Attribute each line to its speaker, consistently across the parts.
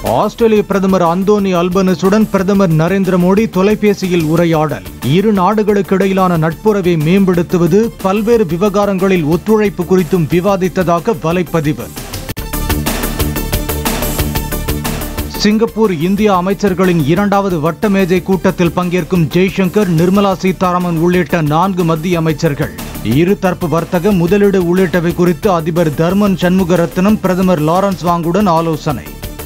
Speaker 1: ஆஸ்திரேலிய பிரதமர் அந்தோனி அல்பனஸுடன் பிரதமர் நரேந்திர மோடி தொலைபேசியில் உரையாடல் இரு நாடுகளுக்கு இடையிலான நட்புறவை மேம்படுத்துவது பல்வேறு விவகாரங்களில் ஒத்துழைப்பு குறித்தும் விவாதித்ததாக வலைப்பதிவு சிங்கப்பூர் இந்திய அமைச்சர்களின் இரண்டாவது வட்ட மேஜை கூட்டத்தில் பங்கேற்கும் ஜெய்சங்கர் நிர்மலா சீதாராமன் உள்ளிட்ட நான்கு மத்திய அமைச்சர்கள் இருதரப்பு வர்த்தக முதலீடு உள்ளிட்டவை குறித்து அதிபர் தர்மன் சண்முகரத்னம் பிரதமர் லாரன்ஸ் வாங்குடன் ஆலோசனை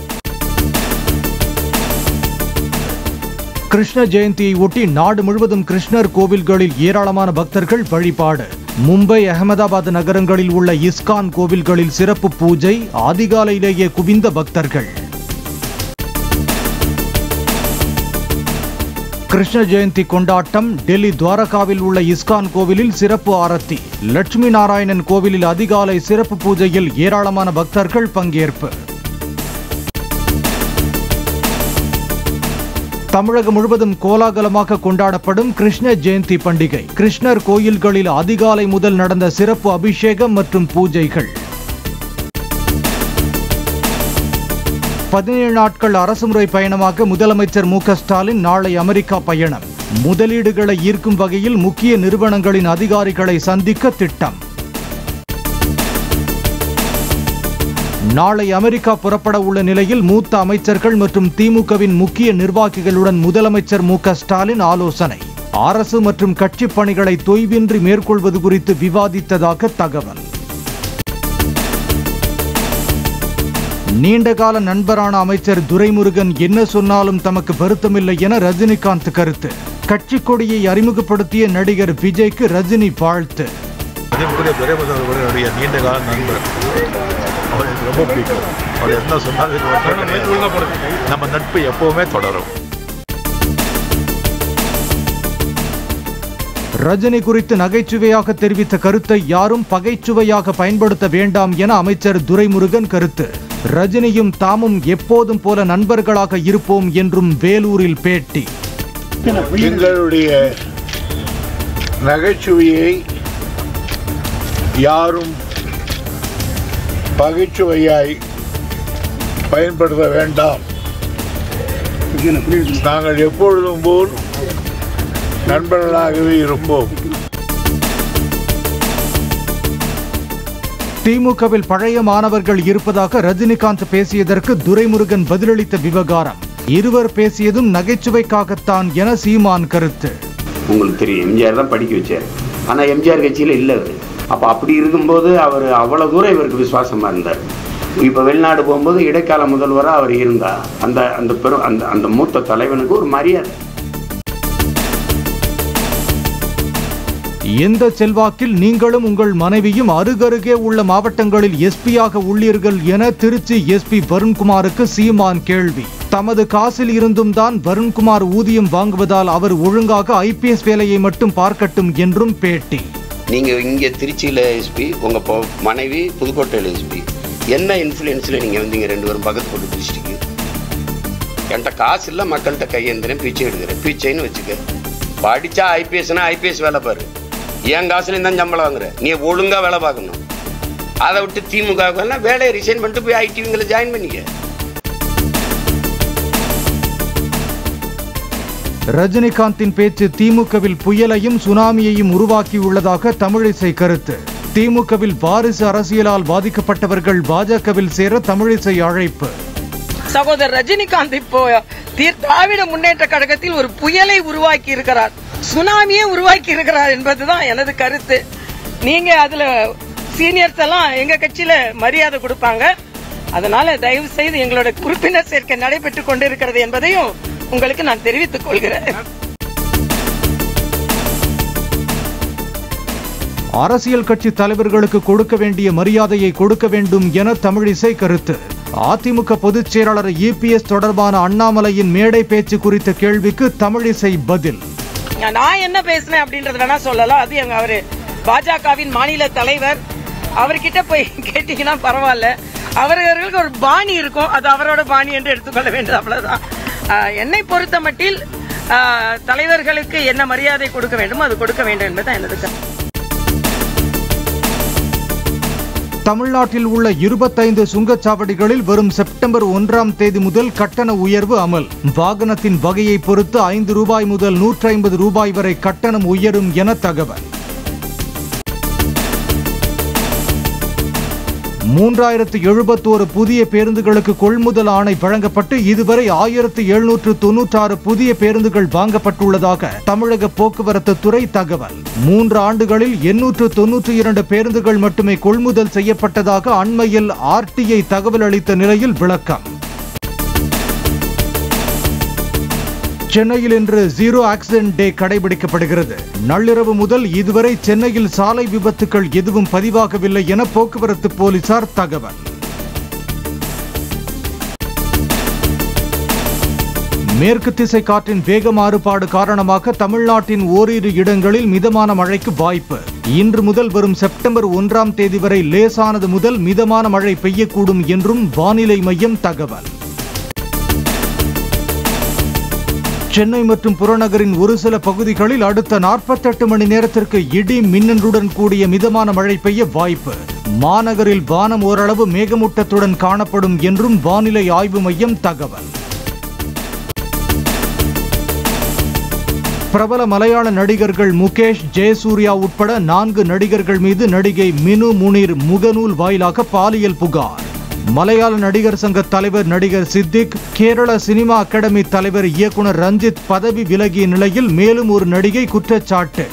Speaker 1: கிருஷ்ண ஜெயந்தியை ஒட்டி நாடு முழுவதும் கிருஷ்ணர் கோவில்களில் ஏராளமான பக்தர்கள் வழிபாடு மும்பை அகமதாபாத் நகரங்களில் உள்ள இஸ்கான் கோவில்களில் சிறப்பு பூஜை அதிகாலையிலேயே குவிந்த பக்தர்கள் கிருஷ்ண ஜெயந்தி கொண்டாட்டம் டெல்லி துவாரகாவில் உள்ள இஸ்கான் கோவிலில் சிறப்பு ஆரத்தி லட்சுமி நாராயணன் கோவிலில் அதிகாலை சிறப்பு பூஜையில் ஏராளமான பக்தர்கள் பங்கேற்பு தமிழகம் முழுவதும் கோலாகலமாக கொண்டாடப்படும் கிருஷ்ண ஜெயந்தி பண்டிகை கிருஷ்ணர் கோயில்களில் அதிகாலை முதல் நடந்த சிறப்பு அபிஷேகம் மற்றும் பூஜைகள் பதினேழு நாட்கள் அரசுமுறை பயணமாக முதலமைச்சர் மு க ஸ்டாலின் நாளை அமெரிக்கா பயணம் முதலீடுகளை ஈர்க்கும் வகையில் முக்கிய நிறுவனங்களின் அதிகாரிகளை சந்திக்க திட்டம் நாளை அமெரிக்கா புறப்பட உள்ள நிலையில் மூத்த அமைச்சர்கள் மற்றும் திமுகவின் முக்கிய நிர்வாகிகளுடன் முதலமைச்சர் மு க ஸ்டாலின் ஆலோசனை அரசு மற்றும் கட்சி பணிகளை தொய்வின்றி மேற்கொள்வது குறித்து விவாதித்ததாக தகவல் நீண்டகால நண்பரான அமைச்சர் துரைமுருகன் என்ன சொன்னாலும் தமக்கு வருத்தமில்லை என ரஜினிகாந்த் கருத்து கட்சி கொடியை அறிமுகப்படுத்திய நடிகர் விஜய்க்கு ரஜினி வாழ்த்து
Speaker 2: மதிப்புக்குரிய துரைமுருகன் அவர்களுடைய நீண்ட கால நண்பர் அவர் எனக்கு ரொம்ப பிடிக்கும் அவர் என்ன சொன்னாலும் இது வருத்தம் கிடையாது. நம்ம நட்பு எப்பவுமே தொடரும்
Speaker 1: ரஜினி குறித்து நகைச்சுவையாக தெரிவித்த கருத்தை யாரும் பகைச்சுவையாக பயன்படுத்த வேண்டாம் என அமைச்சர் துரைமுருகன் கருத்து ரஜினியும் தாமும் எப்போதும் போல நண்பர்களாக இருப்போம் என்றும் வேலூரில் பேட்டி
Speaker 3: எங்களுடைய நகைச்சுவையை யாரும் பகைச்சுவையாய் பயன்படுத்த வேண்டாம் நாங்கள் எப்பொழுதும் போல் நண்பர்களாகவே இருப்போம்
Speaker 1: திமுகவில் பழைய மாணவர்கள் இருப்பதாக ரஜினிகாந்த் பேசியதற்கு துரைமுருகன் பதிலளித்த விவகாரம் இருவர் பேசியதும் நகைச்சுவைக்காகத்தான் என சீமான் கருத்து
Speaker 4: உங்களுக்கு தெரியும் எம்ஜிஆர் தான் படிக்க வச்சார் ஆனால் எம்ஜிஆர் கட்சியில் இல்லை அவர் அப்போ அப்படி இருக்கும்போது அவர் அவ்வளோ தூரம் இவருக்கு விசுவாசமாக இருந்தார் இப்போ வெளிநாடு போகும்போது இடைக்கால முதல்வராக அவர் இருந்தார் அந்த அந்த பெரும் அந்த அந்த மூத்த தலைவனுக்கு ஒரு மரியாதை
Speaker 1: எந்த செல்வாக்கில் நீங்களும் உங்கள் மனைவியும் அருகருகே உள்ள மாவட்டங்களில் எஸ்பியாக உள்ளீர்கள் என திருச்சி எஸ்பி வருண்குமாருக்கு சீமான் கேள்வி தமது காசில் இருந்தும் தான் வருண்குமார் ஊதியம் வாங்குவதால் அவர் ஒழுங்காக ஐபிஎஸ் வேலையை மட்டும் பார்க்கட்டும் என்றும் பேட்டி
Speaker 4: நீங்கள் இங்கே திருச்சியில் எஸ்பி உங்கள் மனைவி புதுக்கோட்டையில் எஸ்பி என்ன இன்ஃப்ளூயன்ஸில் நீங்கள் வந்தீங்க ரெண்டு பேரும் பக்கத்து போட்டு டிஸ்ட்ரிக்கு என்கிட்ட காசு இல்லை மக்கள்கிட்ட கையேந்திரன் பிச்சை எடுக்கிறேன் பிச்சைன்னு வச்சுக்க படித்தா ஐபிஎஸ்னா ஐபிஎஸ் வேலை பாரு என் காசுலேயும் தான் சம்பளம் வாங்குற நீ ஒழுங்காக வேலை பார்க்கணும் அதை விட்டு திமுக வேலையை ரிசைன் பண்ணிட்டு போய் ஐடிவிங்களை ஜாயின் பண்ணிக்க
Speaker 1: ரஜினிகாந்தின் பேச்சு திமுகவில் புயலையும் சுனாமியையும் உருவாக்கியுள்ளதாக தமிழிசை கருத்து திமுகவில் வாரிசு அரசியலால் பாதிக்கப்பட்டவர்கள் பாஜகவில் சேர தமிழிசை அழைப்பு
Speaker 5: சகோதரர் ரஜினிகாந்த் இப்போ தீர் திராவிட முன்னேற்ற கழகத்தில் ஒரு புயலை உருவாக்கி இருக்கிறார் சுனாமியே உருவாக்கி இருக்கிறார் என்பதுதான் எனது கருத்து நீங்க அதுல சீனியர்ஸ் எல்லாம் எங்க கட்சியில மரியாதை கொடுப்பாங்க அதனால தயவு செய்து எங்களோட உறுப்பினர் சேர்க்கை நடைபெற்றுக் கொண்டிருக்கிறது என்பதையும் உங்களுக்கு நான் தெரிவித்துக் கொள்கிறேன்
Speaker 1: அரசியல் கட்சி தலைவர்களுக்கு கொடுக்க வேண்டிய மரியாதையை கொடுக்க வேண்டும் என தமிழிசை கருத்து அதிமுக பொதுச் செயலாளர் இபிஎஸ் தொடர்பான அண்ணாமலையின் மேடை பேச்சு குறித்த கேள்விக்கு தமிழிசை பதில்
Speaker 5: நான் என்ன பேசினேன் அப்படின்றது வேணா சொல்லலாம் அது எங்க அவரு பாஜகவின் மாநில தலைவர் அவர்கிட்ட போய் கேட்டீங்கன்னா பரவாயில்ல அவர்களுக்கு ஒரு பாணி இருக்கும் அது அவரோட பாணி என்று எடுத்துக்கொள்ள வேண்டும் அவ்வளவுதான் ஆஹ், என்னை பொறுத்த மட்டில் ஆஹ், தலைவர்களுக்கு என்ன மரியாதை கொடுக்க வேண்டுமோ அது கொடுக்க வேண்டும் என்பதுதான் எனது கருத்து
Speaker 1: தமிழ்நாட்டில் உள்ள இருபத்தைந்து சுங்கச்சாவடிகளில் வரும் செப்டம்பர் ஒன்றாம் தேதி முதல் கட்டண உயர்வு அமல் வாகனத்தின் வகையை பொறுத்து ஐந்து ரூபாய் முதல் நூற்றி ஐம்பது ரூபாய் வரை கட்டணம் உயரும் என தகவல் மூன்றாயிரத்து எழுபத்தோரு புதிய பேருந்துகளுக்கு கொள்முதல் ஆணை வழங்கப்பட்டு இதுவரை ஆயிரத்து எழுநூற்று தொன்னூற்றாறு புதிய பேருந்துகள் வாங்கப்பட்டுள்ளதாக தமிழக போக்குவரத்து துறை தகவல் மூன்று ஆண்டுகளில் எண்ணூற்று தொன்னூற்றி இரண்டு பேருந்துகள் மட்டுமே கொள்முதல் செய்யப்பட்டதாக அண்மையில் ஆர்டிஐ தகவல் அளித்த நிலையில் விளக்கம் சென்னையில் இன்று ஜீரோ ஆக்சிடென்ட் டே கடைபிடிக்கப்படுகிறது நள்ளிரவு முதல் இதுவரை சென்னையில் சாலை விபத்துக்கள் எதுவும் பதிவாகவில்லை என போக்குவரத்து போலீசார் தகவல் மேற்கு திசை காற்றின் வேக மாறுபாடு காரணமாக தமிழ்நாட்டின் ஓரிரு இடங்களில் மிதமான மழைக்கு வாய்ப்பு இன்று முதல் வரும் செப்டம்பர் ஒன்றாம் தேதி வரை லேசானது முதல் மிதமான மழை பெய்யக்கூடும் என்றும் வானிலை மையம் தகவல் சென்னை மற்றும் புறநகரின் ஒரு சில பகுதிகளில் அடுத்த 48 மணி நேரத்திற்கு இடி மின்னலுடன் கூடிய மிதமான மழை பெய்ய வாய்ப்பு மாநகரில் வானம் ஓரளவு மேகமூட்டத்துடன் காணப்படும் என்றும் வானிலை ஆய்வு மையம் தகவல் பிரபல மலையாள நடிகர்கள் முகேஷ் ஜெயசூர்யா உட்பட நான்கு நடிகர்கள் மீது நடிகை மினு முனீர் முகநூல் வாயிலாக பாலியல் புகார் மலையாள நடிகர் சங்க தலைவர் நடிகர் சித்திக் கேரள சினிமா அகாடமி தலைவர் இயக்குனர் ரஞ்சித் பதவி விலகிய நிலையில் மேலும் ஒரு நடிகை குற்றச்சாட்டு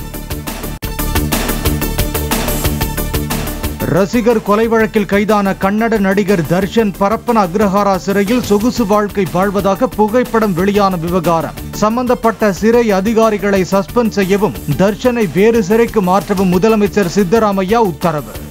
Speaker 1: ரசிகர் கொலை வழக்கில் கைதான கன்னட நடிகர் தர்ஷன் பரப்பன அக்ரஹாரா சிறையில் சொகுசு வாழ்க்கை வாழ்வதாக புகைப்படம் வெளியான விவகாரம் சம்பந்தப்பட்ட சிறை அதிகாரிகளை சஸ்பெண்ட் செய்யவும் தர்ஷனை வேறு சிறைக்கு மாற்றவும் முதலமைச்சர் சித்தராமையா உத்தரவு